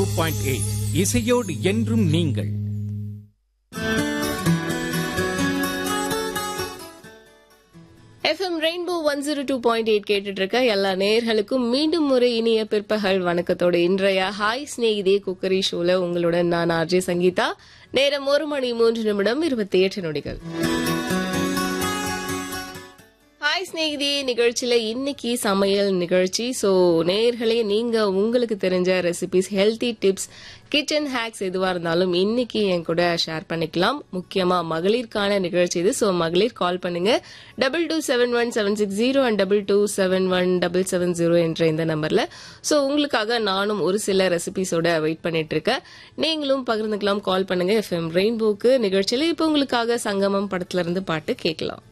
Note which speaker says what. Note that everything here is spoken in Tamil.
Speaker 1: பாயிண்ட் எயிட் இசையோடு என்றும் நீங்கள்
Speaker 2: FM rainbow one zero two point eight கேட்டுட்டு இருக்க எல்லா நேயர்களுக்கும் மீண்டும் ஒரு இனிய பிற்பகல் வணக்கத்தோட இன்றைய ஹாய் ஸ்நேகிதே குக்கரி ஷோல உங்களுடன் நான் ஆர்ஜே சங்கீதா நேரம் ஒரு மணி மூன்று நிமிடம் இருபத்தி எட்டு நொடிகள் ஹாய் ஸ்நேகிதி நிகழ்ச்சியில இன்னைக்கு சமையல் நிகழ்ச்சி ஸோ நேயர்களே நீங்க உங்களுக்கு தெரிஞ்ச recipes healthy tips kitchen hacks எதுவாக இருந்தாலும் இன்னைக்கு என் கூட ஷேர் பண்ணிக்கலாம் முக்கியமா மகளிருக்கான நிகழ்ச்சி இது ஸோ மகளிர் கால் பண்ணுங்க double two seven one seven six zero and double two seven one double seven zero என்ற இந்த நம்பர்ல ஸோ உங்களுக்காக நானும் ஒரு சில ரெசிபிஸோட வெயிட் பண்ணிட்டு இருக்கேன் நீங்களும் பகிர்ந்துக்கலாம் கால் பண்ணுங்க எஃப்எம் ரெயின்போக்கு நிகழ்ச்சியில இப்போ உங்களுக்காக சங்கமம் படத்துல இருந்து பாட்டு கேட்கலாம்